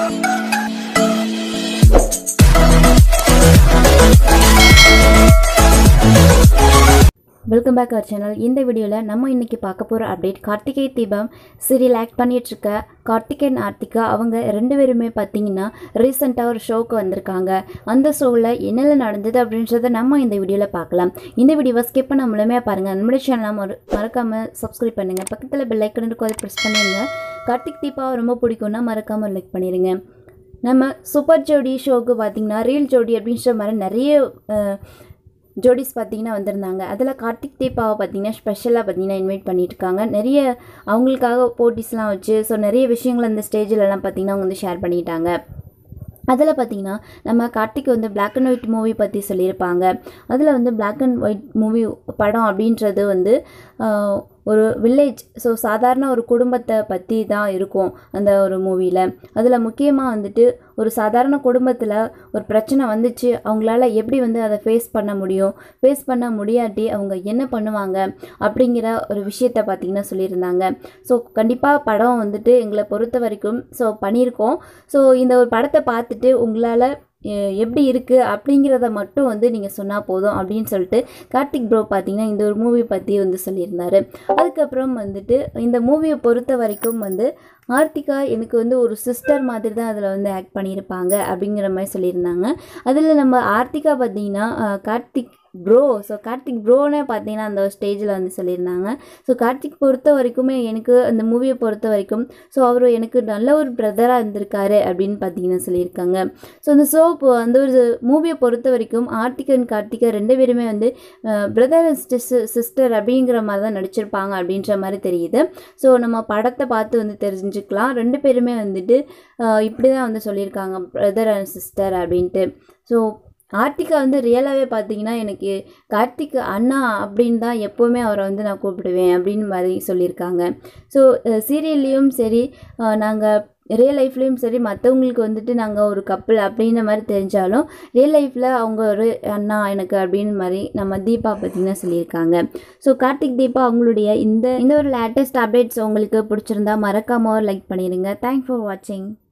welcome back our channel இந்த வீடியோவில் நம்ம இன்னைக்கு பார்க்க போகிற update Karthigai Deepam serial act பண்ணிகிட்ருக்க கார்த்திகேயன் ஆர்த்திகா அவங்க ரெண்டு பேருமே பார்த்தீங்கன்னா ரீசெண்டாக ஒரு ஷோக்கு வந்திருக்காங்க அந்த ஷோவில் என்னென்ன நடந்தது அப்படின்றத நம்ம இந்த வீடியோவில் பார்க்கலாம் இந்த வீடியோவை ஸ்கிப் பண்ண முழுமையாக பாருங்கள் நம்மளுடைய சேனல் மறு மறக்காமல் சப்ஸ்கிரைப் பண்ணுங்கள் பக்கத்தில் பெல் ஐக்கன் இருக்கும் அதை ப்ரெஸ் பண்ணிடுங்க கார்த்திக் தீபா ரொம்ப பிடிக்கும்னா மறக்காமல் லைக் பண்ணிடுங்க நம்ம சூப்பர் ஜோடி ஷோக்கு பார்த்தீங்கன்னா ரீல் ஜோடி அப்படின்ற மாதிரி நிறைய அஹ், ஜோடிஸ் பார்த்தீங்கன்னா வந்திருந்தாங்க அதில் கார்த்திக் தீபாவை பார்த்தீங்கன்னா ஸ்பெஷலாக பார்த்தீங்கன்னா இன்வைட் பண்ணியிருக்காங்க நிறைய அவங்களுக்காக போட்டிஸ்லாம் வச்சு ஸோ நிறைய விஷயங்கள் அந்த ஸ்டேஜிலலாம் பார்த்தீங்கன்னா அவங்க வந்து ஷேர் பண்ணிட்டாங்க அதில் பார்த்தீங்கன்னா நம்ம கார்த்திக் வந்து Black அண்ட் ஒயிட் மூவி பற்றி சொல்லியிருப்பாங்க அதில் வந்து Black அண்ட் ஒயிட் மூவி படம் அப்படின்றது வந்து ஆஹ், ஒரு வில்லேஜ் ஸோ சாதாரண ஒரு குடும்பத்தை பற்றி தான் இருக்கும் அந்த ஒரு மூவியில் அதில் முக்கியமாக வந்துட்டு ஒரு சாதாரண குடும்பத்தில் ஒரு பிரச்சனை வந்துச்சு அவங்களால எப்படி வந்து அதை ஃபேஸ் பண்ண முடியும் ஃபேஸ் பண்ண முடியாட்டி அவங்க என்ன பண்ணுவாங்க அப்படிங்கிற ஒரு விஷயத்த பார்த்தீங்கன்னா சொல்லியிருந்தாங்க ஸோ கண்டிப்பாக படம் வந்துட்டு எங்களை பொறுத்த வரைக்கும் ஸோ பண்ணியிருக்கோம் ஸோ இந்த ஒரு படத்தை பார்த்துட்டு உங்களால் எ- எப்படி இருக்குது அப்படிங்கிறத மட்டும் வந்து நீங்கள் சொன்னால் போதும் அப்படின்னு சொல்லிட்டு கார்த்திக் ப்ரோ பார்த்தீங்கன்னா இந்த ஒரு மூவி பற்றி வந்து சொல்லியிருந்தாரு அதுக்கப்புறம் வந்துட்டு இந்த மூவியை பொறுத்த வரைக்கும் வந்து ஆர்த்திகா எனக்கு வந்து ஒரு சிஸ்டர் மாதிரி தான் அதில் வந்து ஆக்ட் பண்ணியிருப்பாங்க அப்படிங்கிற மாதிரி சொல்லியிருந்தாங்க அதில் நம்ம ஆர்த்திகா பார்த்தீங்கன்னா அஹ், கார்த்திக் ப்ரோ ஸோ கார்த்திக் ப்ரோனே பார்த்தீங்கன்னா அந்த ஸ்டேஜில் வந்து சொல்லியிருந்தாங்க ஸோ கார்த்திக் பொறுத்த வரைக்குமே எனக்கு அந்த மூவியை பொறுத்த வரைக்கும் ஸோ அவர் எனக்கு நல்ல ஒரு பிரதராக இருந்திருக்காரு அப்படின்னு பார்த்தீங்கன்னா சொல்லியிருக்காங்க ஸோ இந்த ஷோ அந்த ஒரு மூவியை பொறுத்த வரைக்கும் ஆர்த்திகன் கார்த்திகா ரெண்டு பேருமே வந்து பிரதர் சிஸ்டர் அப்படிங்கிற மாதிரி தான் நடிச்சிருப்பாங்க அப்படின்ற மாதிரி தெரியுது ஸோ நம்ம படத்தை பார்த்து வந்து தெரிஞ்சுக்கலாம் ரெண்டு பேருமே வந்துட்டு அஹ், இப்படி தான் வந்து சொல்லியிருக்காங்க பிரதர் அண்ட் சிஸ்டர் அப்படின்ட்டு ஸோ ஆர்த்திகா வந்து ரியலாகவே பார்த்தீங்கன்னா எனக்கு கார்த்திக் அண்ணா அப்படின்னு தான் எப்போவுமே அவரை வந்து நான் கூப்பிடுவேன் அப்படின்னு மாதிரி சொல்லியிருக்காங்க ஸோ சீரியல்லையும் சரி நாங்கள் ரியல் லைஃப்லேயும் சரி மற்றவங்களுக்கு வந்துட்டு நாங்கள் ஒரு கப்பல் அப்படின்ற மாதிரி தெரிஞ்சாலும் ரியல் லைஃப்பில் அவங்க ஒரு அண்ணா எனக்கு அப்படின்னு மாதிரி நம்ம தீபா பார்த்தீங்கன்னா சொல்லியிருக்காங்க ஸோ கார்த்திக் தீபா அவங்களுடைய இந்த இந்த ஒரு லேட்டஸ்ட் அப்டேட்ஸ் உங்களுக்கு பிடிச்சிருந்தா மறக்காம ஒரு லைக் பண்ணிடுங்க தேங்க்ஸ் ஃபார் வாட்சிங்